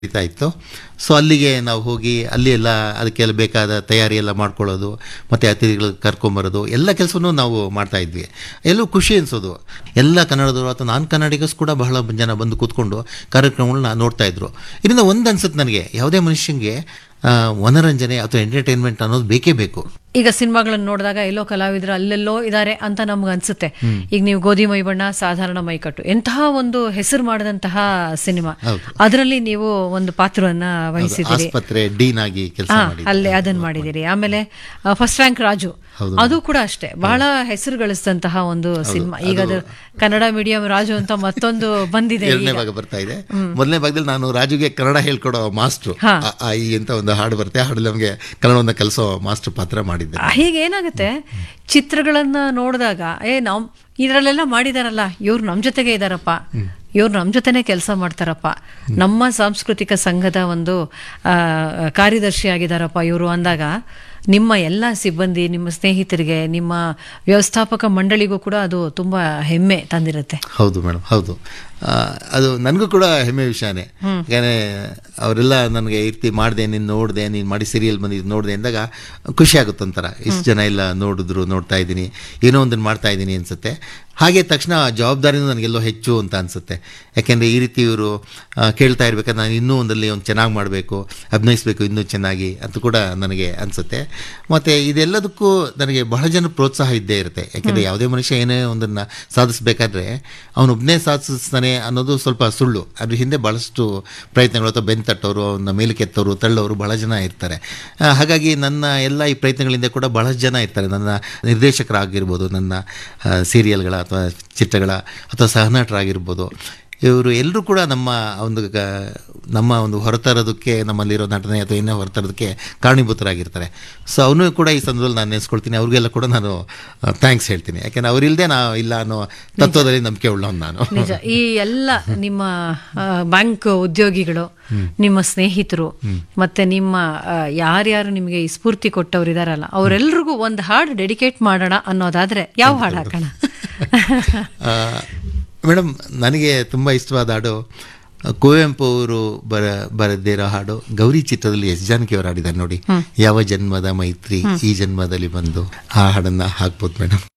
ನಡೀತಾ ಇತ್ತು ಸೊ ಅಲ್ಲಿಗೆ ನಾವು ಹೋಗಿ ಅಲ್ಲಿ ಎಲ್ಲ ಅದಕ್ಕೆಲ್ಲ ಬೇಕಾದ ತಯಾರಿ ಎಲ್ಲ ಮಾಡ್ಕೊಳ್ಳೋದು ಮತ್ತು ಅತಿಥಿಗಳು ಕರ್ಕೊಂಬರೋದು ಎಲ್ಲ ಕೆಲಸನೂ ನಾವು ಮಾಡ್ತಾ ಇದ್ವಿ ಎಲ್ಲೂ ಖುಷಿ ಅನಿಸೋದು ಎಲ್ಲ ಕನ್ನಡದವರು ಅಥವಾ ನಾನ್ ಕನ್ನಡಿಗಸ್ ಕೂಡ ಬಹಳ ಜನ ಬಂದು ಕೂತ್ಕೊಂಡು ಕಾರ್ಯಕ್ರಮಗಳನ್ನ ನೋಡ್ತಾ ಇದ್ರು ಇದರಿಂದ ಒಂದು ಅನ್ಸುತ್ತೆ ನನಗೆ ಯಾವುದೇ ಮನುಷ್ಯನಿಗೆ ಆ, ಮನೋರಂಜನೆ ಅಥವಾ ಎಂಟರ್ಟೈನ್ಮೆಂಟ್ ಅನ್ನೋದು ಬೇಕೇ ಬೇಕು ಈಗ ಸಿನಿಮಾಗಳನ್ನ ನೋಡಿದಾಗ ಎಲ್ಲೋ ಕಲಾವಿದರು ಅಲ್ಲೆಲ್ಲೋ ಇದ್ದಾರೆ ಅಂತ ನಮ್ಗೆ ಅನ್ಸುತ್ತೆ ಈಗ ನೀವು ಗೋಧಿ ಮೈ ಬಣ್ಣ ಸಾಧಾರಣ ಮೈಕಟ್ಟು ಎಂತಹ ಒಂದು ಹೆಸರು ಮಾಡಿದಂತಹ ಸಿನಿಮಾ ಹೌದು. ಅದರಲ್ಲಿ ನೀವು ಒಂದು ಪಾತ್ರವನ್ನ ವಹಿಸಿದ್ದೀರಿ ಆಸ್ಪತ್ರೆ ಡೀನ್ ಆಗಿ ಕೆಲಸ ಹಾ ಮಾಡಿ ಅಲ್ಲೇ ಅದನ್ನ ಮಾಡಿದಿರಿ ಆಮೇಲೆ ಫಸ್ಟ್ ರ್ಯಾಂಕ್ ರಾಜು ಹೌದು. ಅದು ಕೂಡ ಅಷ್ಟೇ ಬಹಳ ಹೆಸರು ಗಳಿಸಿದಂತಹ ಒಂದು ಸಿನಿಮಾ ಈಗ ಅದು ಕನ್ನಡ ಮೀಡಿಯಂ ರಾಜು ಅಂತ ಮತ್ತೊಂದು ಬಂದಿದೆ ಎರಡನೇ ಈಗ. ಭಾಗ ಬರ್ತಾ ಇದೆ ಮೊದಲನೇ ಭಾಗದಲ್ಲಿ ನಾನು ರಾಜುಗೆ ಕನ್ನಡ ಹೇಳ್ಕೊಡೋ ಮಾಸ್ಟ್ರು ಹಾ. ಆ- ಆ ಈ ಅಂತ ಒಂದು ಹಾಡು ಬರುತ್ತೆ ಹಾಡು ನಮಗೆ ಕನ್ನಡವನ್ನು ಕಲಿಸೋ ಮಾಸ್ಟರ್ ಪಾತ್ರ ಮಾಡಿದ್ದೆ ಆ, ಹೀಗೆ ಏನಾಗುತ್ತೆ ಚಿತ್ರಗಳನ್ನ ನೋಡಿದಾಗ ಏ ನಾವ್ ಇದರಲ್ಲೆಲ್ಲ ಮಾಡಿದಾರಲ್ಲ ಇವ್ರು ನಮ್ ಜೊತೆಗೆ ಇದಾರಪ್ಪ ಇವ್ರು ನಮ್ ಜೊತೆನೆ ಕೆಲಸ ಮಾಡ್ತಾರಪ್ಪ ನಮ್ಮ ಸಾಂಸ್ಕೃತಿಕ ಸಂಘದ ಒಂದು ಆ, ಕಾರ್ಯದರ್ಶಿ ಆಗಿದಾರಪ್ಪ ಇವರು ಅಂದಾಗ ನಿಮ್ಮ ಎಲ್ಲ ಸಿಬ್ಬಂದಿ ನಿಮ್ಮ ಸ್ನೇಹಿತರಿಗೆ ನಿಮ್ಮ ವ್ಯವಸ್ಥಾಪಕ ಮಂಡಳಿಗೂ ಕೂಡ ಅದು ತುಂಬಾ ಹೆಮ್ಮೆ ತಂದಿರುತ್ತೆ ಹೌದು ಮೇಡಮ್ ಹೌದು ಆ, ಅದು ನನಗೂ ಕೂಡ ಹೆಮ್ಮೆ ವಿಷಯನೇ ಯಾಕಂದರೆ ಅವರೆಲ್ಲ ನನಗೆ ಈ ರೀತಿ ಮಾಡಿದೆ ನೀನು ನೋಡಿದೆ ನೀನು ಮಾಡಿ ಸೀರಿಯಲ್ ಬಂದಿದ್ದು ನೋಡಿದೆ ಅಂದಾಗ ಖುಷಿ ಆಗುತ್ತೆ ಒಂಥರ ಇಷ್ಟು ಜನ ಎಲ್ಲ ನೋಡಿದ್ರು ನೋಡ್ತಾ ಇದ್ದೀನಿ ಏನೋ ಒಂದನ್ನು ಮಾಡ್ತಾ ಇದ್ದೀನಿ ಅನಿಸುತ್ತೆ ಹಾಗೆ ತಕ್ಷಣ ಜವಾಬ್ದಾರಿನೂ ನನಗೆಲ್ಲೋ ಹೆಚ್ಚು ಅಂತ ಅನಿಸುತ್ತೆ ಯಾಕೆಂದರೆ ಈ ರೀತಿ ಇವರು ಕೇಳ್ತಾ ಇರ್ಬೇಕಾದ್ರೆ ನಾನು ಇನ್ನೂ ಒಂದಲ್ಲಿ ಒಂದು ಚೆನ್ನಾಗಿ ಮಾಡಬೇಕು ಅಭಿನಯಿಸಬೇಕು ಇನ್ನೂ ಚೆನ್ನಾಗಿ ಅಂತ ಕೂಡ ನನಗೆ ಅನಿಸುತ್ತೆ ಮತ್ತು ಇದೆಲ್ಲದಕ್ಕೂ ನನಗೆ ಬಹಳ ಜನ ಪ್ರೋತ್ಸಾಹ ಇದ್ದೇ ಇರುತ್ತೆ ಯಾಕೆಂದರೆ ಯಾವುದೇ ಮನುಷ್ಯ ಏನೇ ಒಂದನ್ನು ಸಾಧಿಸಬೇಕಾದ್ರೆ ಅವನೊಬ್ಬನೇ ಸಾಧಿಸ್ತಾನೆ ಅನ್ನೋದು ಸ್ವಲ್ಪ ಸುಳ್ಳು ಅದ್ರ ಹಿಂದೆ ಭಾಳಷ್ಟು ಪ್ರಯತ್ನಗಳು ಅಥವಾ ಬೆನ್ನು ತಟ್ಟೋರು ಅವನ್ನ ಮೇಲಕ್ಕೆ ಎತ್ತೋರು ತಳ್ಳೋರು ಬಹಳ ಜನ ಇರ್ತಾರೆ ಆ, ಹಾಗಾಗಿ ನನ್ನ ಎಲ್ಲ ಈ ಪ್ರಯತ್ನಗಳಿಂದ ಕೂಡ ಬಹಳಷ್ಟು ಜನ ಇರ್ತಾರೆ ನನ್ನ ನಿರ್ದೇಶಕರಾಗಿರ್ಬೋದು ನನ್ನ ಆ, ಸೀರಿಯಲ್ಗಳ ಅಥವಾ ಚಿತ್ರಗಳ ಅಥವಾ ಸಹನಟರಾಗಿರ್ಬೋದು ಇವರು ಎಲ್ಲರೂ ಕೂಡ ನಮ್ಮ ಒಂದು ಗ- ನಮ್ಮ ಒಂದು ಹೊರತರೋದಕ್ಕೆ ನಮ್ಮಲ್ಲಿರೋ ನಟನೆ ಅಥವಾ ಇನ್ನೂ ಹೊರತರೋದಕ್ಕೆ ಕಾರಣೀಭೂತರಾಗಿರ್ತಾರೆ ಸೊ ಅವನು ಕೂಡ ಈ ಸಂದರ್ಭದಲ್ಲಿ ನಾನು ನೆನೆಸ್ಕೊಳ್ತೀನಿ ಅವ್ರಿಗೆಲ್ಲ ಕೂಡ ನಾನು ಥ್ಯಾಂಕ್ಸ್ ಹೇಳ್ತೀನಿ ಯಾಕೆಂದ್ರೆ ಅವರಿಲ್ಲದೆ ನಾ ಇಲ್ಲ ಅನ್ನೋ ತತ್ವದಲ್ಲಿ ನಂಬಿಕೆ ಉಳ್ಳವನು ನಾನು ನಿಜ ಈ ಎಲ್ಲ ನಿಮ್ಮ ಆ, ಬ್ಯಾಂಕ್ ಉದ್ಯೋಗಿಗಳು ನಿಮ್ಮ ಸ್ನೇಹಿತರು ಮತ್ತೆ ನಿಮ್ಮ ಆ, ಯಾರ್ಯಾರು ನಿಮಗೆ ಈ ಸ್ಫೂರ್ತಿ ಕೊಟ್ಟವ್ರು ಇದಾರಲ್ಲ ಅವರೆಲ್ರಿಗೂ ಒಂದು ಹಾಡು ಡೆಡಿಕೇಟ್ ಮಾಡೋಣ ಅನ್ನೋದಾದ್ರೆ ಯಾವ ಹಾಡು ಹಾಕೋಣ ಮೇಡಮ್ ನನಗೆ ತುಂಬ ಇಷ್ಟವಾದ ಹಾಡು ಕುವೆಂಪು ಅವರು ಬರ ಬರೆದಿರೋ ಹಾಡು ಗೌರಿ ಚಿತ್ರದಲ್ಲಿ ಎಸ್ ಜಾನಕಿ ಅವರು ಹಾಡಿದ್ದಾರೆ ನೋಡಿ ಯಾವ ಜನ್ಮದ ಮೈತ್ರಿ ಈ ಜನ್ಮದಲ್ಲಿ ಬಂದು ಆ ಹಾಡನ್ನ ಹಾಕ್ಬೋದು ಮೇಡಮ್